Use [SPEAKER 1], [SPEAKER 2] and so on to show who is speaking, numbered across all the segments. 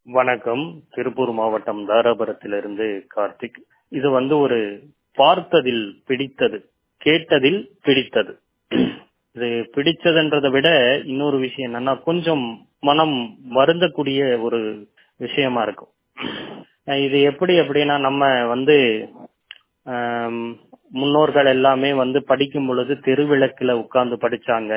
[SPEAKER 1] வணக்கம் திருப்பூர் மாவட்டம் தாராபுரத்திலிருந்து கார்த்திக் இது வந்து ஒரு பார்த்ததில் பிடித்தது கேட்டதில் பிடித்தது இது பிடிச்சதுன்றதை விட இன்னொரு விஷயம் என்னன்னா கொஞ்சம் மனம் வருந்தக்கூடிய ஒரு விஷயமா இருக்கும் அஹ் இது எப்படி அப்படின்னா நம்ம வந்து ஆம், முன்னோர்கள் எல்லாமே வந்து படிக்கும் பொழுது தெருவிளக்குல உட்கார்ந்து படிச்சாங்க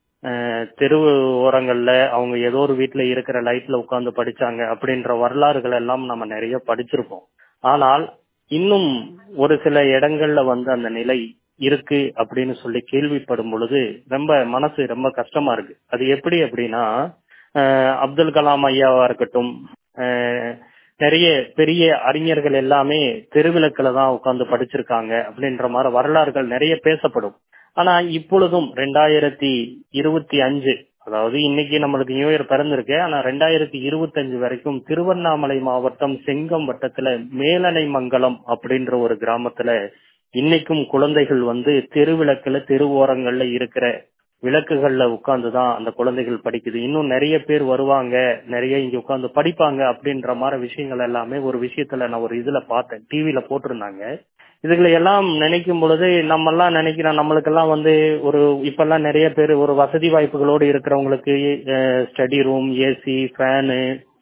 [SPEAKER 1] அஹ் தெரு ஓரங்கள்ல அவங்க ஏதோ ஒரு வீட்டுல இருக்கிற லைட்ல உட்கார்ந்து படிச்சாங்க அப்படின்ற வரலாறுகள் எல்லாம் நம்ம நிறைய படிச்சிருப்போம் ஆனால் இன்னும் ஒரு சில இடங்கள்ல வந்து அந்த நிலை இருக்கு அப்படின்னு சொல்லி கேள்விப்படும் பொழுது ரொம்ப மனசு ரொம்ப கஷ்டமா இருக்கு அது எப்படி அப்படின்னா அஹ் அப்துல் கலாம் ஐயாவா இருக்கட்டும் அஹ் நிறைய பெரிய அறிஞர்கள் எல்லாமே தெருவிளக்குல தான் உட்கார்ந்து படிச்சிருக்காங்க அப்படின்ற மாதிரி வரலாறுகள் நிறைய பேசப்படும் ஆனா இப்பொழுதும் ரெண்டாயிரத்தி இருபத்தி அஞ்சு அதாவது இன்னைக்கு நம்மளுக்கு நியூ இயர் பிறந்திருக்கு ஆனா ரெண்டாயிரத்தி இருபத்தி அஞ்சு வரைக்கும் திருவண்ணாமலை மாவட்டம் செங்கம் வட்டத்துல மேலனை மங்கலம் அப்படின்ற ஒரு கிராமத்துல இன்னைக்கும் குழந்தைகள் வந்து தெருவிளக்குல தெரு ஓரங்கள்ல இருக்கிற விளக்குகள்ல உட்கார்ந்து தான் அந்த குழந்தைகள் படிக்குது இன்னும் நிறைய பேர் வருவாங்க நிறைய இங்க உட்கார்ந்து படிப்பாங்க அப்படின்ற மாதிரி விஷயங்கள் எல்லாமே ஒரு விஷயத்துல நான் ஒரு இதுல பார்த்தேன் டிவில போட்டிருந்தாங்க இதுகளை எல்லாம் நினைக்கும் பொழுது நம்ம எல்லாம் நினைக்கிறோம் நம்மளுக்கெல்லாம் வந்து ஒரு இப்பெல்லாம் நிறைய பேர் ஒரு வசதி வாய்ப்புகளோடு இருக்கிறவங்களுக்கு study room AC fan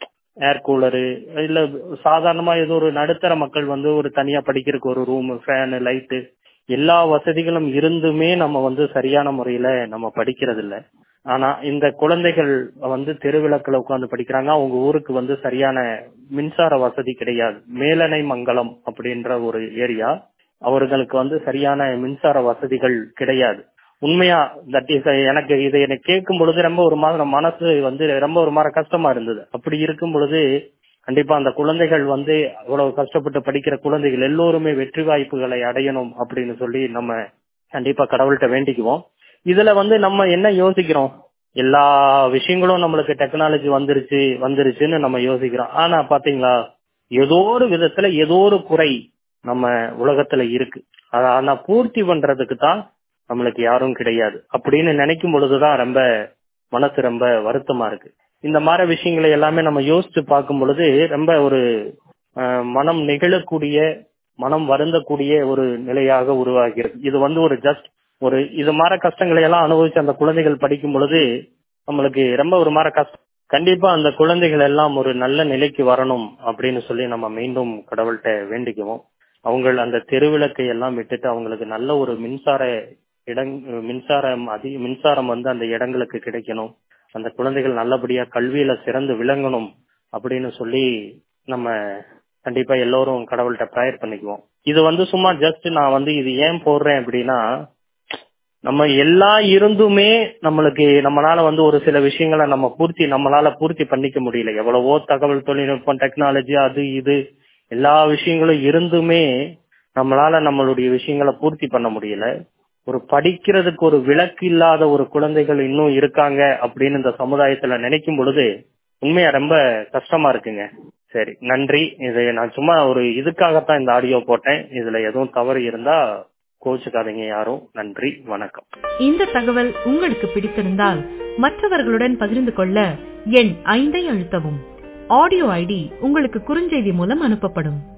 [SPEAKER 1] air cooler இல்ல சாதாரணமா ஏதோ ஒரு நடுத்தர மக்கள் வந்து ஒரு தனியா படிக்கிறதுக்கு ஒரு ரூம் ஃபேனு லைட்டு எல்லா வசதிகளும் இருந்துமே நம்ம வந்து சரியான முறையில நம்ம படிக்கிறது இல்ல ஆனா இந்த குழந்தைகள் வந்து தெருவிளக்குல உட்கார்ந்து படிக்கிறாங்க அவங்க ஊருக்கு வந்து சரியான மின்சார வசதி கிடையாது மேலனை மங்கலம் அப்படின்ற ஒரு ஏரியா அவர்களுக்கு வந்து சரியான மின்சார வசதிகள் கிடையாது உண்மையா தட் இஸ் எனக்கு இதை எனக்கு கேட்கும் பொழுது ரொம்ப ஒரு மாதிரி மனசு வந்து ரொம்ப ஒரு மாதிரி கஷ்டமா இருந்தது அப்படி இருக்கும் பொழுது கண்டிப்பா அந்த குழந்தைகள் வந்து அவ்வளவு கஷ்டப்பட்டு படிக்கிற குழந்தைகள் எல்லோருமே வெற்றி வாய்ப்புகளை அடையணும் அப்படின்னு சொல்லி நம்ம கண்டிப்பா கடவுள்கிட்ட வேண்டிக்குவோம் இதுல வந்து நம்ம என்ன யோசிக்கிறோம் எல்லா விஷயங்களும் நம்மளுக்கு டெக்னாலஜி வந்துருச்சு வந்துருச்சுன்னு நம்ம யோசிக்கிறோம் ஆனா பாத்தீங்களா ஏதோ ஒரு விதத்துல ஏதோ ஒரு குறை நம்ம உலகத்துல இருக்கு அத ஆனா பூர்த்தி பண்றதுக்கு தான் நம்மளுக்கு யாரும் கிடையாது அப்படின்னு நினைக்கும் பொழுதுதான் ரொம்ப மனசு ரொம்ப வருத்தமா இருக்கு இந்த மாதிரி விஷயங்களை எல்லாமே நம்ம யோசிச்சு பார்க்கும் பொழுது ரொம்ப ஒரு அஹ், மனம் நெகிழக்கூடிய மனம் வருந்தக்கூடிய ஒரு நிலையாக உருவாகிறது இது வந்து ஒரு ஜஸ்ட் ஒரு இது மாதிரி கஷ்டங்களை எல்லாம் அனுபவிச்சு அந்த குழந்தைகள் படிக்கும் பொழுது நம்மளுக்கு ரொம்ப ஒரு மாதிரி கஷ்டம் கண்டிப்பா அந்த குழந்தைகள் எல்லாம் ஒரு நல்ல நிலைக்கு வரணும் அப்படின்னு சொல்லி நம்ம மீண்டும் கடவுள்கிட்ட வேண்டிக்குவோம் அவங்க அந்த தெருவிளக்கை எல்லாம் விட்டுட்டு அவங்களுக்கு நல்ல ஒரு மின்சார இடங் மின்சாரம் அதிக மின்சாரம் வந்து அந்த இடங்களுக்கு கிடைக்கணும் அந்த குழந்தைகள் நல்லபடியா கல்வியில சிறந்து விளங்கணும் அப்படின்னு சொல்லி நம்ம கண்டிப்பா எல்லோரும் கடவுள்கிட்ட ப்ரேயர் பண்ணிக்குவோம் இது வந்து சும்மா ஜஸ்ட் நான் வந்து இது ஏன் போடுறேன் அப்படின்னா நம்ம எல்லா இருந்துமே நம்மளுக்கு நம்மளால வந்து ஒரு சில விஷயங்களை நம்ம பூர்த்தி நம்மளால பூர்த்தி பண்ணிக்க முடியல எவ்வளவோ தகவல் தொழில்நுட்பம் டெக்னாலஜி அது இது எல்லா விஷயங்களும் இருந்துமே நம்மளால நம்மளுடைய விஷயங்களை பூர்த்தி பண்ண முடியல ஒரு படிக்கிறதுக்கு ஒரு விளக்கு இல்லாத ஒரு குழந்தைகள் இன்னும் இருக்காங்க அப்படின்னு இந்த சமுதாயத்துல நினைக்கும் பொழுது உண்மையா ரொம்ப கஷ்டமா இருக்குங்க சரி நன்றி இது நான் சும்மா ஒரு இதுக்காகத்தான் இந்த ஆடியோ போட்டேன் இதுல எதுவும் தவறு இருந்தா கோச்சுக்காதீங்க யாரும் நன்றி வணக்கம்
[SPEAKER 2] இந்த தகவல் உங்களுக்கு பிடித்திருந்தால் மற்றவர்களுடன் பகிர்ந்து கொள்ள எண் ஐந்தை அழுத்தவும் ஆடியோ ஐடி உங்களுக்கு குறுஞ்செய்தி மூலம் அனுப்பப்படும்